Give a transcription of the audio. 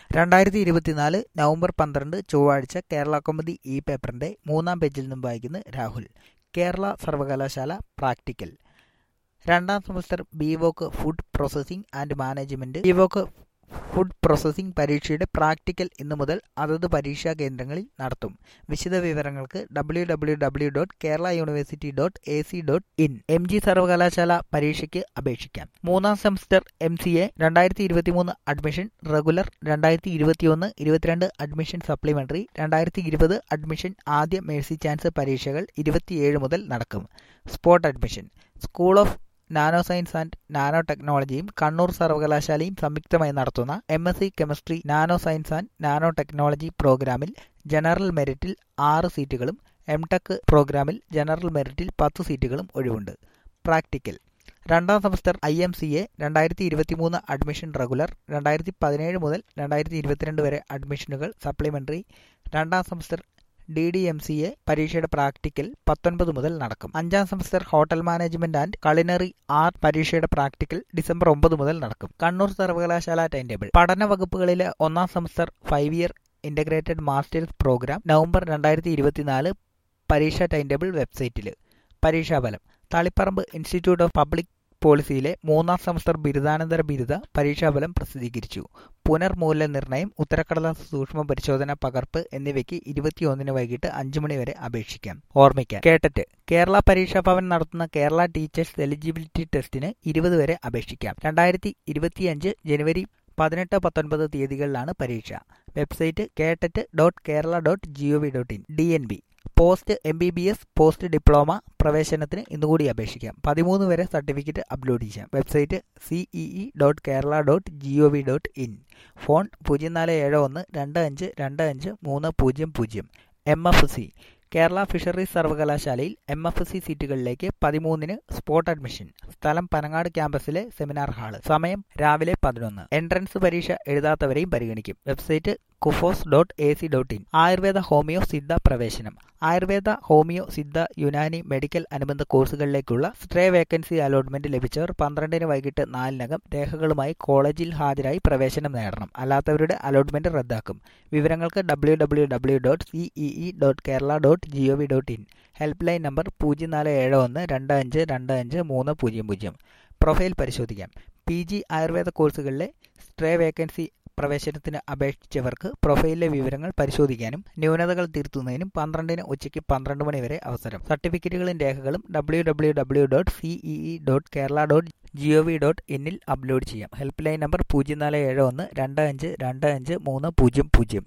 രണ്ടായിരത്തി ഇരുപത്തിനാല് നവംബർ പന്ത്രണ്ട് ചൊവ്വാഴ്ച കേരള കൗമുദി ഇ പേപ്പറിന്റെ മൂന്നാം പേജിൽ നിന്നും വായിക്കുന്നു രാഹുൽ കേരള സർവകലാശാല പ്രാക്ടിക്കൽ രണ്ടാം semester B Voc food processing and management B Voc food processing പരീക്ഷയുടെ പ്രാക്ടിക്കൽ ഇന്നു മുതൽ അതത് പരീക്ഷാ കേന്ദ്രങ്ങളിൽ നടത്തും വിശദ വിവരങ്ങൾക്ക് W W W dot Kerala university dot A C dot in M G സർവകലാശാല പരീക്ഷയ്ക്ക് അപേക്ഷിക്കാം മൂന്നാം സെമസ്റ്റർ എം സി എ രണ്ടായിരത്തി ഇരുപത്തിമൂന്ന് അഡ്മിഷൻ റെഗുലർ രണ്ടായിരത്തി ഇരുപത്തിയൊന്ന് ഇരുപത്തിരണ്ട് അഡ്മിഷൻ സപ്ലിമെന്ററി രണ്ടായിരത്തി ഇരുപത് അഡ്മിഷൻ ആദ്യ മേഴ്സി ചാൻസ് പരീക്ഷകൾ ഇരുപത്തിയേഴ് മുതൽ നടക്കും spot admission school of nano science and nano ടെക്നോളജിയും കണ്ണൂർ സർവകലാശാലയും സംയുക്തമായി നടത്തുന്ന M S C chemistry nano science and nano technology പ്രോഗ്രാമിൽ ജനറൽ മെറിറ്റിൽ ആറ് സീറ്റുകളും എം ടെക് പ്രോഗ്രാമിൽ ജനറൽ മെറിറ്റിൽ പത്ത് സീറ്റുകളും ഒഴിവുണ്ട് പ്രാക്ടിക്കൽ രണ്ടാം semester I M C A രണ്ടായിരത്തി ഇരുപത്തി മൂന്ന് അഡ്മിഷൻ റെഗുലർ രണ്ടായിരത്തി പതിനേഴ് മുതൽ രണ്ടായിരത്തി ഇരുപത്തിരണ്ട് വരെ അഡ്മിഷനുകൾ സപ്ലിമെന്ററി രണ്ടാം semester D D M C A പരീക്ഷയുടെ പ്രാക്ടിക്കൽ പത്തൊൻപത് മുതൽ നടക്കും അഞ്ചാം semester hotel management and culinary art പരീക്ഷയുടെ പ്രാക്ടിക്കൽ ഡിസംബർ ഒമ്പത് മുതൽ നടക്കും കണ്ണൂർ സർവകലാശാല ടൈം ടേബിൾ പഠന വകുപ്പുകളിലെ ഒന്നാം semester five year integrated masters program November രണ്ടായിരത്തി ഇരുപത്തിനാല് പരീക്ഷാ ടൈം ടേബിൾ വെബ്സൈറ്റിൽ പരീക്ഷാഫലം തളിപ്പറമ്പ് ഇൻസ്റ്റിറ്റ്യൂട്ട് ഓഫ് പബ്ലിക് പോളിസിയിലെ മൂന്നാം സെമസ്റ്റർ ബിരുദാനന്തര ബിരുദ പരീക്ഷാഫലം പ്രസിദ്ധീകരിച്ചു പുനർമൂല്യനിർണ്ണയം ഉത്തരക്കടലാസ് സൂക്ഷ്മ പരിശോധന പകർപ്പ് എന്നിവയ്ക്ക് ഇരുപത്തിയൊന്നിന് വൈകിട്ട് അഞ്ചു മണി വരെ അപേക്ഷിക്കാം ഓർമ്മിക്കാം കേട്ടറ്റ് കേരള പരീക്ഷാ ഭവൻ നടത്തുന്ന കേരള ടീച്ചേഴ്സ് എലിജിബിലിറ്റി ടെസ്റ്റിന് ഇരുപത് വരെ അപേക്ഷിക്കാം രണ്ടായിരത്തി ഇരുപത്തിയഞ്ച് ജനുവരി പതിനെട്ട് പത്തൊൻപത് തീയതികളിലാണ് പരീക്ഷ website KTET dot Kerala dot G O V dot in D N B post M B B S post diploma പ്രവേശനത്തിന് ഇന്നുകൂടി അപേക്ഷിക്കാം പതിമൂന്ന് വരെ സർട്ടിഫിക്കറ്റ് അപ്ലോഡ് ചെയ്യാം website CEE dot Kerala dot G O V dot in phone പൂജ്യം നാല് ഏഴ് ഒന്ന് രണ്ട് അഞ്ച് രണ്ട് അഞ്ച് മൂന്ന് പൂജ്യം പൂജ്യം M F C Kerala fisheries സർവകലാശാലയിൽ എം എഫ് സി സീറ്റുകളിലേക്ക് പതിമൂന്നിന് സ്പോട്ട് അഡ്മിഷൻ സ്ഥലം പനങ്ങാട് ക്യാമ്പസിലെ സെമിനാർ ഹാള് സമയം രാവിലെ പതിനൊന്ന് എൻട്രൻസ് പരീക്ഷ എഴുതാത്തവരെയും പരിഗണിക്കും website KUFOS dot A C dot in Ayurveda homeo Siddha പ്രവേശനം ആയുർവേദ ഹോമിയോ സിദ്ധ യുനാനി മെഡിക്കൽ അനുബന്ധ കോഴ്സുകളിലേക്കുള്ള സ്ട്രേ വേക്കൻസി അലോട്ട്മെന്റ് ലഭിച്ചവർ പന്ത്രണ്ടിന് വൈകിട്ട് നാലിനകം രേഖകളുമായി കോളേജിൽ ഹാജരായി പ്രവേശനം നേടണം അല്ലാത്തവരുടെ അലോട്ട്മെന്റ് റദ്ദാക്കും വിവരങ്ങൾക്ക് W W W dot CEE dot Kerala dot G O V dot in help line number പൂജ്യം നാല് ഏഴ് ഒന്ന് രണ്ട് അഞ്ച് രണ്ട് അഞ്ച് മൂന്ന് പൂജ്യം പൂജ്യം പ്രൊഫൈൽ പരിശോധിക്കാം പി ജി ആയുർവേദ കോഴ്സുകളിലെ സ്ട്രേ വേക്കൻസി പ്രവേശനത്തിന് അപേക്ഷിച്ചവർക്ക് പ്രൊഫൈലിലെ വിവരങ്ങൾ പരിശോധിക്കാനും ന്യൂനതകൾ തിരുത്തുന്നതിനും പന്ത്രണ്ടിന് ഉച്ചയ്ക്ക് പന്ത്രണ്ട് മണി വരെ അവസരം സർട്ടിഫിക്കറ്റുകളും രേഖകളും W W W dot CEE dot Kerala dot G O V dot ഇന്നിൽ അപ്ലോഡ് ചെയ്യാം ഹെൽപ്പ് ലൈൻ നമ്പർ പൂജ്യം നാല് ഏഴ് ഒന്ന് രണ്ട് അഞ്ച് രണ്ട് അഞ്ച് മൂന്ന് പൂജ്യം പൂജ്യം